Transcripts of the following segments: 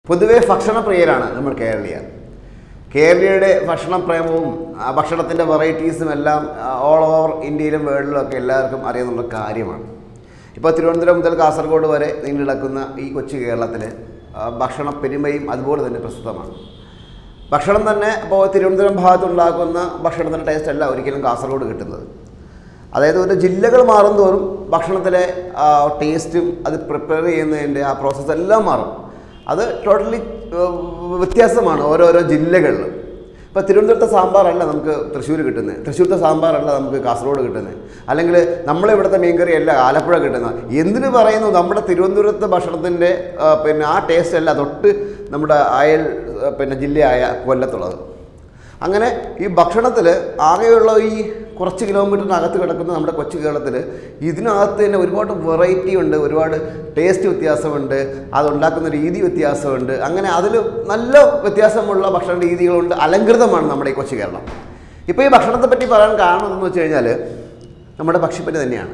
പൊതുവെ ഭക്ഷണപ്രിയരാണ് നമ്മൾ കേരളീയർ കേരളീയരുടെ ഭക്ഷണപ്രേമവും ആ ഭക്ഷണത്തിൻ്റെ വെറൈറ്റീസും എല്ലാം ഓൾ ഓവർ ഇന്ത്യയിലും വേൾഡിലും ഒക്കെ എല്ലാവർക്കും അറിയാവുന്ന കാര്യമാണ് ഇപ്പോൾ തിരുവനന്തപുരം മുതൽ കാസർഗോഡ് വരെ നീണ്ടു കിടക്കുന്ന ഈ കൊച്ചു കേരളത്തിൽ ഭക്ഷണ പെരുമയും അതുപോലെ തന്നെ പ്രസ്തുതമാണ് ഭക്ഷണം തന്നെ ഇപ്പോൾ തിരുവനന്തപുരം ഭാഗത്തുണ്ടാക്കുന്ന ഭക്ഷണത്തിൻ്റെ ടേസ്റ്റ് അല്ല ഒരിക്കലും കാസർഗോഡ് കിട്ടുന്നത് അതായത് ഒരു ജില്ലകൾ മാറുന്തോറും ഭക്ഷണത്തിലെ ആ, ടേസ്റ്റും അത് പ്രിപ്പയർ ചെയ്യുന്നതിൻ്റെ ആ പ്രോസസ്സ് എല്ലാം മാറും അത് ടോട്ടലി വ്യത്യാസമാണ് ഓരോരോ ജില്ലകളിലും ഇപ്പോൾ തിരുവനന്തപുരത്തെ സാമ്പാറല്ല നമുക്ക് തൃശ്ശൂർ കിട്ടുന്നത് തൃശ്ശൂരത്തെ സാമ്പാറല്ല നമുക്ക് കാസർഗോഡ് കിട്ടുന്നത് അല്ലെങ്കിൽ നമ്മളെ ഇവിടുത്തെ മീൻകറി അല്ല ആലപ്പുഴ കിട്ടുന്നത് എന്തിനു പറയുന്നു നമ്മുടെ തിരുവനന്തപുരത്തെ ഭക്ഷണത്തിൻ്റെ ആ, പിന്നെ ആ ടേസ്റ്റ് അല്ല തൊട്ട് നമ്മുടെ അയൽ ആ, പിന്നെ ജില്ലയായ കൊല്ലത്തുള്ളത് അങ്ങനെ ഈ ഭക്ഷണത്തിൽ ആകെയുള്ള ഈ കുറച്ച് കിലോമീറ്ററിനകത്ത് കിടക്കുന്ന നമ്മുടെ കൊച്ചു കേരളത്തിൽ ഇതിനകത്ത് തന്നെ ഒരുപാട് വെറൈറ്റി ഉണ്ട് ഒരുപാട് ടേസ്റ്റ് വ്യത്യാസമുണ്ട് അതുണ്ടാക്കുന്ന രീതി വ്യത്യാസമുണ്ട് അങ്ങനെ അതിൽ നല്ല വ്യത്യാസമുള്ള ഭക്ഷണ രീതികളുണ്ട് അലങ്കൃതമാണ് നമ്മുടെ ഈ കൊച്ചു കേരളം ഇപ്പോൾ ഈ ഭക്ഷണത്തെ പറ്റി പറയാൻ കാരണം എന്ന് വെച്ച് കഴിഞ്ഞാൽ നമ്മുടെ പക്ഷിപ്പനി തന്നെയാണ്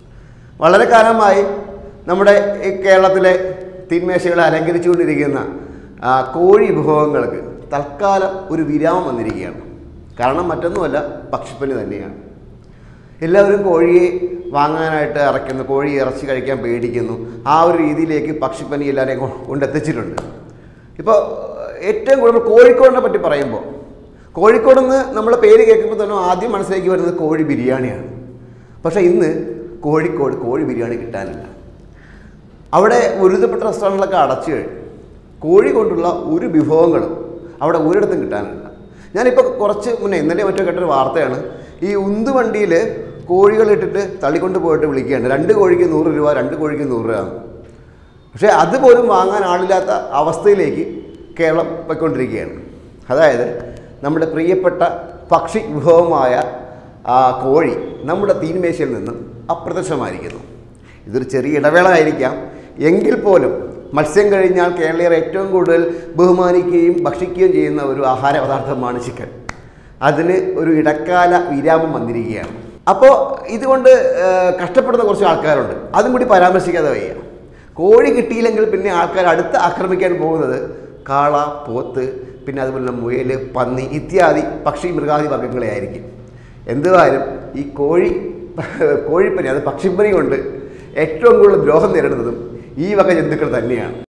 വളരെ കാലമായി നമ്മുടെ ഈ കേരളത്തിലെ തീന്മേശകളെ അലങ്കരിച്ചുകൊണ്ടിരിക്കുന്ന ആ, കോഴി വിഭവങ്ങൾക്ക് തൽക്കാലം ഒരു വിരാമം വന്നിരിക്കുകയാണ് കാരണം മറ്റൊന്നുമല്ല പക്ഷിപ്പനി തന്നെയാണ് എല്ലാവരും കോഴിയെ വാങ്ങാനായിട്ട് ഇറക്കുന്നു കോഴി ഇറച്ചി കഴിക്കാൻ പേടിക്കുന്നു ആ ഒരു രീതിയിലേക്ക് പക്ഷിപ്പനി എല്ലാവരെയും കൊ- കൊണ്ടെത്തിച്ചിട്ടുണ്ട് ഇപ്പോൾ ഏറ്റവും കൂടുതൽ കോഴിക്കോടിനെ പറ്റി പറയുമ്പോൾ കോഴിക്കോട് നിന്ന് നമ്മൾ പേര് കേൾക്കുമ്പോൾ തന്നെ ആദ്യം മനസ്സിലേക്ക് വരുന്നത് കോഴി ബിരിയാണിയാണ് പക്ഷേ ഇന്ന് കോഴിക്കോട് കോഴി ബിരിയാണി കിട്ടാനില്ല അവിടെ ഒരുതപ്പെട്ട റെസ്റ്റോറൻറ്റിലൊക്കെ അടച്ചു കഴിഞ്ഞു കോഴി കൊണ്ടുള്ള ഒരു വിഭവങ്ങളും അവിടെ ഒരിടത്തും കിട്ടാനില്ല ഞാനിപ്പോൾ കുറച്ച് മുന്നേ ഇന്നലെ മറ്റോ കേട്ടൊരു വാർത്തയാണ് ഈ ഉന്തുവണ്ടിയിൽ കോഴികൾ ഇട്ടിട്ട് തള്ളിക്കൊണ്ട് പോയിട്ട് വിളിക്കുകയാണ് രണ്ട് കോഴിക്ക് നൂറ് രൂപ രണ്ട് കോഴിക്ക് നൂറ് രൂപ പക്ഷേ അതുപോലും വാങ്ങാൻ ആളില്ലാത്ത അവസ്ഥയിലേക്ക് കേരളം പോയിക്കൊണ്ടിരിക്കുകയാണ് അതായത് നമ്മുടെ പ്രിയപ്പെട്ട പക്ഷി വിഭവമായ ആ കോഴി നമ്മുടെ തീന്മേശയിൽ നിന്നും അപ്രത്യക്ഷമായിരിക്കുന്നു ഇതൊരു ചെറിയ ഇടവേള ആയിരിക്കാം എങ്കിൽ പോലും മത്സ്യം കഴിഞ്ഞാൽ കേരളീയർ ഏറ്റവും കൂടുതൽ ബഹുമാനിക്കുകയും ഭക്ഷിക്കുകയും ചെയ്യുന്ന ഒരു ആഹാര പദാർത്ഥമാണ് ചിക്കൻ അതിന് ഒരു ഇടക്കാല വിരാമം വന്നിരിക്കുകയാണ് അപ്പോൾ ഇതുകൊണ്ട് ആ, കഷ്ടപ്പെടുന്ന കുറച്ച് ആൾക്കാരുണ്ട് അതും കൂടി പരാമർശിക്കാതെ വയ്യ കോഴി കിട്ടിയില്ലെങ്കിൽ പിന്നെ ആൾക്കാർ അടുത്ത് ആക്രമിക്കാൻ പോകുന്നത് കാള പോത്ത് പിന്നെ അതുപോലെ മുയൽ പന്നി ഇത്യാദി പക്ഷി മൃഗാദി വർഗ്ഗങ്ങളെ ആയിരിക്കും എന്തുവായാലും ഈ കോഴി കോഴിപ്പനി അത് പക്ഷിപ്പനി കൊണ്ട് ഏറ്റവും കൂടുതൽ ദ്രോഹം നേരിടുന്നതും ഈ വക ജന്തുക്കൾ തന്നെയാണ്